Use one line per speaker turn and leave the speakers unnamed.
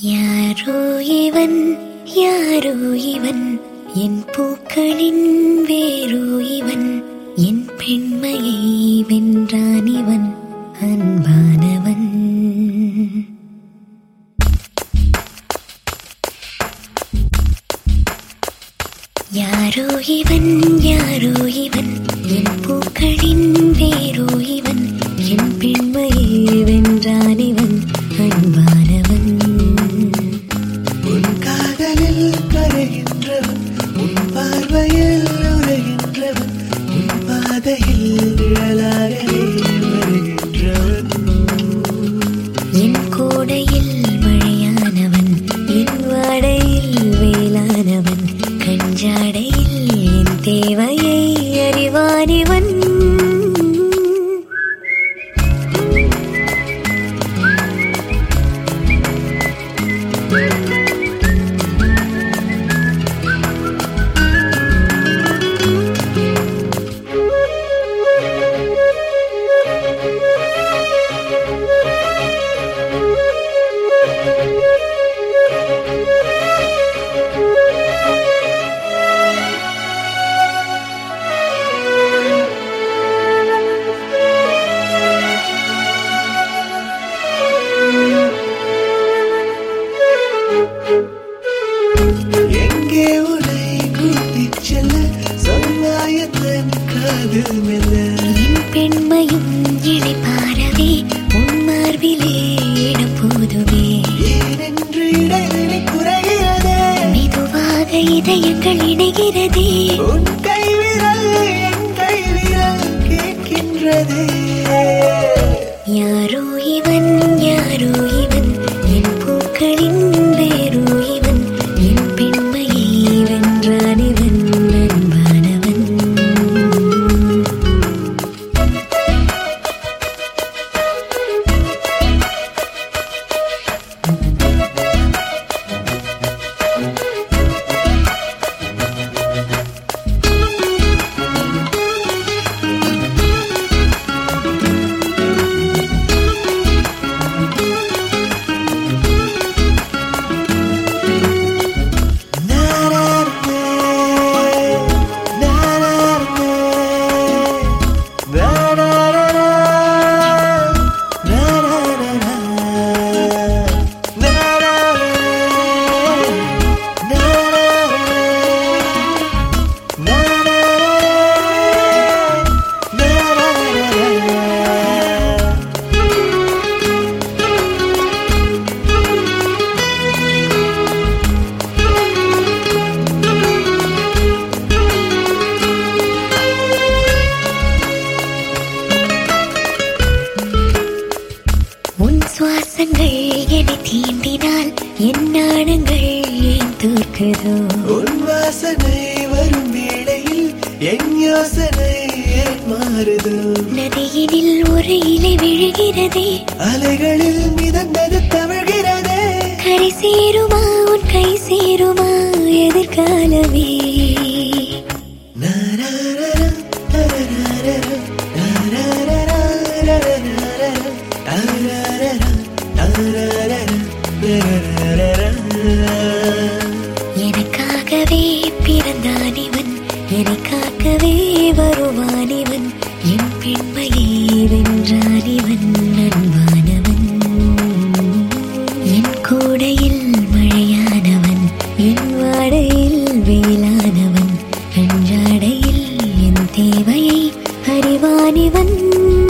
யாரோ இவன் யாரோ இவன் என் பூக்களின் வேரோ இவன் என் பெண்மையை வென்றான் இவன் அன்பானவன் யாரோ இவன் யாரோ இவன் என் பூக்களின் வேரோ இவன் என் பெண்மையை வென்றான் இவன் அன்பானவன்
உன் காதலில் கரைகின்றவன் உன் பார்வையில் உரைகின்றவன் உன் பாதையில் நிழலாகவே வருகின்றவன்
என் கோடையில் மழையானவன் என் வாடையில் வேளானவன் கஞ்சாடையில் என் தேவையை அறிவானிவன்
எங்கே உன்னை கூட்டிச் செல்ல சொன்னாயத்தன் காதல் மெல்ல
என் பெண்மையும் இழைப்பாரவே உன் மார்பிலே இடம் போதுமே
ஏனென்று இடைவெளி குறைகிறதே
மெதுவாக இதயங்கள் இணைகிறதே
உன் கைவிரல் என் கைவிரல் கேட்கின்றதே
யாரோ இவன் யாரோ இவன் என் பூக்களின் வேரோ இவன் என் பெண்மையை வென்றான் இவன் அன்பானவன் உன் சுவாசங்கள் என்னை தீண்டினால் என் நாணங்கள் ஏன் தோற்குதோ
உன் வாசனை வரும் வேளையில் என் யோசனை ஏன் மாறுதோ
நதியினில் ஒரு இலை விழுகிறதே
அலைகளில் மிதந்தது தவழ்கிறதே
கரை சேருமா உன் கை சேருமா எதிர்காலமே
நாராரரா, நாராரரா, நாராரரா, நாராரரா, நாராரரா, நாராரரா, நாராரரா.
எனக்காகவே பிறந்தான் இவன் என்னை காக்கவே வருவான் இவன் என் பெண்மையை வென்றான் இவன் அன்பானவன் என் கூடையில் மழையானவன் என் வாடையில் வேளானவன் அன்றாடையில் என் தேவையை அறிவான் இவன்